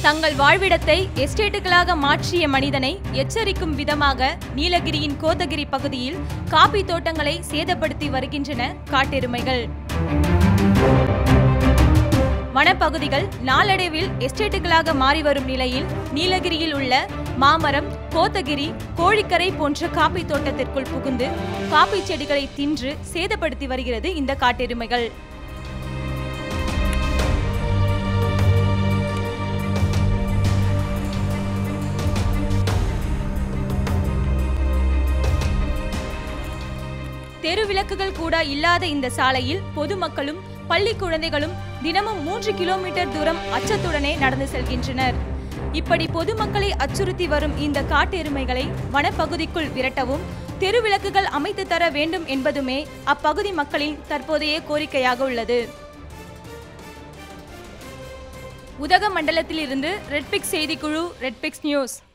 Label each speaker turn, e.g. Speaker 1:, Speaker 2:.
Speaker 1: தங்கள் வாழ்விடத்தை எஸ்டேட்டுகளாக மாற்றிய மனிதனை எச்சரிக்கும் விதமாக நீலகிரியின் கோத்தகிரி பகுதியில் காபி தோட்டங்களை சேதப்படுத்தி வருகின்றன காட்டெருமைகள் வனப்பகுதிகள் நாளடைவில் எஸ்டேட்டுகளாக மாறி வரும் நிலையில் நீலகிரியில் உள்ள மாமரம் கோத்தகிரி கோழிக்கரை போன்ற காபி தோட்டத்திற்குள் புகுந்து காபி செடிகளை தின்று சேதப்படுத்தி வருகிறது இந்த காட்டெருமைகள் தெருவிளக்குகள் கூட இல்லாத இந்த சாலையில் பொதுமக்களும் பள்ளி குழந்தைகளும் தினமும் மூன்று கிலோமீட்டர் தூரம் அச்சத்துடனே நடந்து செல்கின்றனர் இப்படி பொதுமக்களை அச்சுறுத்தி வரும் இந்த காட்டெருமைகளை வனப்பகுதிக்குள் விரட்டவும் தெருவிளக்குகள் அமைத்து தர வேண்டும் என்பதுமே அப்பகுதி மக்களின் தற்போதைய கோரிக்கையாக உள்ளது உதகமண்டலத்திலிருந்து ரெட்பிக்ஸ் செய்திக்குழு ரெட்பிக்ஸ் நியூஸ்